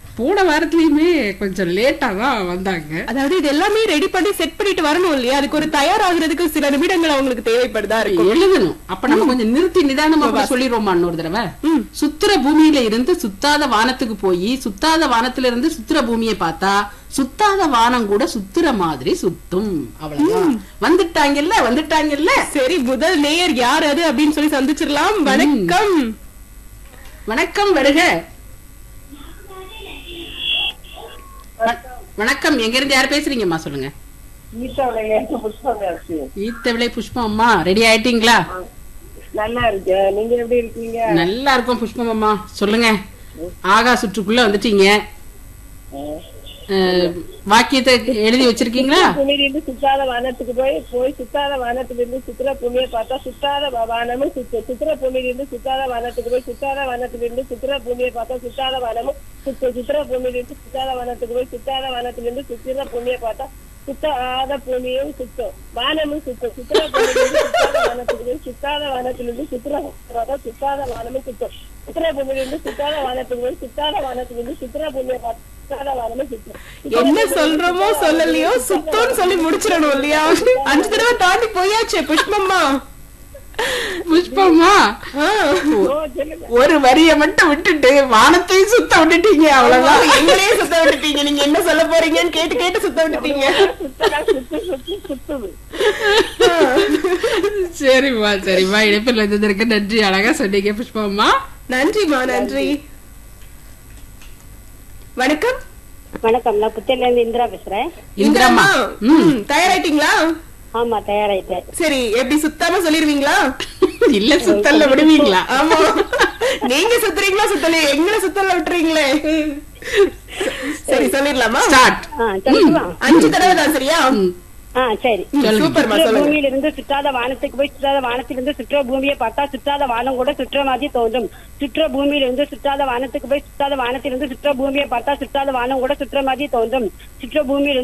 போன வாரத்துலயுமே கொஞ்சம் லேட்டா தான் வந்தாங்க அதாவது இது எல்லாமே ரெடி பண்ணி செட் பண்ணிட்டு வரணும் இல்லையா அதுக்கு ஒரு தயாராகிறதுக்கு சில நிமிடங்கள் அவங்களுக்கு தேவைப்படுதா இருக்கும் எழுதணும் அப்ப நம்ம கொஞ்சம் நிறுத்தி நிதானமா கூட சொல்லிடுவோமா இன்னொரு தடவை சுத்துற பூமியில இருந்து சுத்தாத வானத்துக்கு போய் சுத்தாத வானத்துல இருந்து சுத்துற பூமியை பார்த்தா சுத்தாத வானம் கூட சுத்துற மாதிரி சுத்தும் அவ்வளவுதான் வந்துட்டாங்கல்ல வந்துட்டாங்கல்ல சரி முதல் நேயர் யார் அது அப்படின்னு சொல்லி சந்திச்சிடலாம் வணக்கம் வணக்கம் வருக வ- வணக்கம் எங்க இருந்து யார் பேசுறீங்கம்மா சொல்லுங்க ஈட்டாவுடைய புஷ்பம் இருக்கு ஈத்தவிளை புஷ்பம் அம்மா ரெடி ஆயிட்டீங்களா நல்லா இருக்கு நீங்க எப்படி இருக்கீங்க நல்லா இருக்கும் புஷ்பம் அம்மா சொல்லுங்க ஆகா சுற்றுக்குள்ள வந்துட்டீங்க அஹ், வாக்கியத்தை எழுதி வச்சிருக்கீங்களா பூமியிலிருந்து சுத்தாத வானத்துக்கு போய் போய் சுத்தாத வானத்திலிருந்து சுத்துற பூமியை பார்த்தா சுத்தாத வா- வானமும் சுத்து சுத்துற பூமியிலிருந்து சுத்தாத வானத்துக்கு போய் சுத்தாத வானத்திலிருந்து சுத்துற பூமியை பார்த்தா சுத்தாத வானமும் சுத்து சுத்துற பூமியிலிருந்து சுத்தாத வானத்துக்கு போய் சுத்தாத வானத்திலிருந்து சுத்துற பூமியை பார்த்தா சுத்தாத பூமியும் சுத்தும் வானமும் சுத்தும் சுத்துற பூமியிலிருந்து சுத்தாத வானத்துக்கு போய் சுத்தாத வானத்திலிருந்து சுத்துற பார்த்தா சுத்தாத வானமும் சுத்தும் சுத்துற பூமியிலிருந்து சுத்தாத வானத்துக்கு போய் சுத்தாத வானத்திலிருந்து சுத்துற பூமியை பார்த்தா சுத்தாத வானமும் சுத்தும் என்ன சொல்றோமோ சொல்லலையோ சுத்தம்னு சொல்லி முடிச்சிடணும் இல்லையா அஞ்சு தடவை தாண்டி போயாச்சே புஷ்பம்மா புஷ்பம்மா ஆ. ஓ, சொல்லுங்க ஒரு வரிய மட்டும் விட்டுட்டு வானத்தையும் சுத்த விட்டுட்டீங்க அவ்வளவுதான் எங்களையே சுத்த விட்டுட்டீங்க நீங்க என்ன சொல்ல போறீங்கன்னு கேட்டு கேட்டு சுத்த விட்டுட்டீங்க சுத்தலாம் சுத்து சுத்து சுத்துது சரிம்மா சரிம்மா இணைப்பில் வந்ததற்கு நன்றி அழகா சொன்னீங்க புஷ்பம்மா நன்றிமா நன்றி வணக்கம் வணக்கம் நான் புத்தூர்ல இருந்து இந்திரா பேசுறேன் இந்திராம்மா ம், தயாராயிட்டீங்களா ஆமா தயாராயிட்டேன் சரி எப்படி சுத்தாம சொல்லிருவீங்களா இல்ல சுத்தல்ல விடுவீங்களா ஆமா நீங்க சுத்துறீங்களா சுத்தல எங்களை சுத்தல விட்டுறீங்களே சரி சொல்லிடலாமா ஸ்டார்ட் ஆ சொல்லட்டுமா அஞ்சு தடவை தான் சரியா ஆ சரி சூப்பர்மா சுற்றுற சொல்லுங்க பூமியிலிருந்து சுற்றாத வானத்துக்கு போய் சுற்றாத வானத்திலிருந்து சுற்ற பூமியை பார்த்தா சுற்றாத வானம் கூட சுற்ற மாதிரி தோன்றும் சுற்ற பூமியிலிருந்து சுற்றாத வானத்துக்கு போய் சுற்றாத வானத்திலிருந்து சுற்ற பூமியை பார்த்தா சுற்றாத வானம் கூட சுற்ற மாதிரி தோன்றும் சுற்ற பூமியிலிருந்து